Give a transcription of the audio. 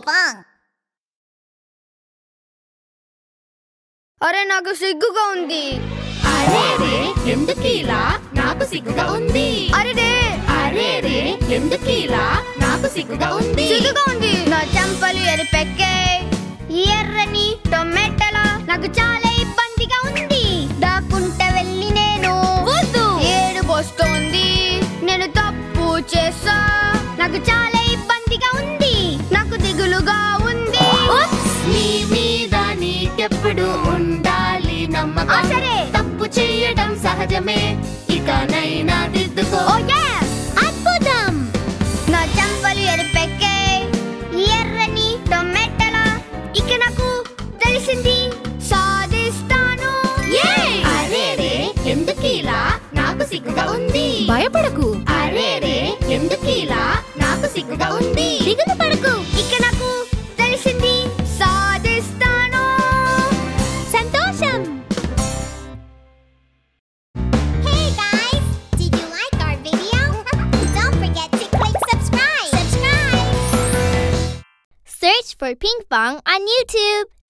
Pong అరే నాకు సిగ్గుగా ఉంది అరే రే ఎందుకు ఇలా నాకు సిగ్గుగా ఉంది అరే అరే రే ఎందుకు ఇలా నాకు సిగ్గుగా ఉంది సిగ్గుగా ఉంది నా చెంపలు ఎరిపెక్కే ఎర్రని టొమాటోలా నాకు చాలా ఇబ్బందిగా ఉంది దాక్కుంటే వెళ్ళి నేను వద్దు ఏడు పోస్తోంది నేను తప్పు చేసా నాకు చాలా ఇబ్బందిగా ఉంది నాకు దిగులుగా ఉంది నీ మీద నీకెప్పుడు ఉండాలి ఆ, నమ్మకం సరే. తప్పు చేయడం సహజమే ఇకనైనా దిద్దుకో ఓ yes! అద్భుతం నా చెంపలు ఎరిపెక్కే ఎర్రని టొమాటోలా ఇక నాకు తెలిసింది సాధిస్తాను అరే రే ఎందుకు ఇలా నాకు సిగ్గుగా ఉంది భయపడకు అరే రే ఎందుకు ఇలా నాకు సిగ్గుగా ఉంది దిగులు పడకు ఇక నాకు తెలిసింది సాధిస్తాను సంతోషం Hey guys! Did you like our video? Don't forget to click subscribe. Subscribe! Search for Ping Pong on YouTube.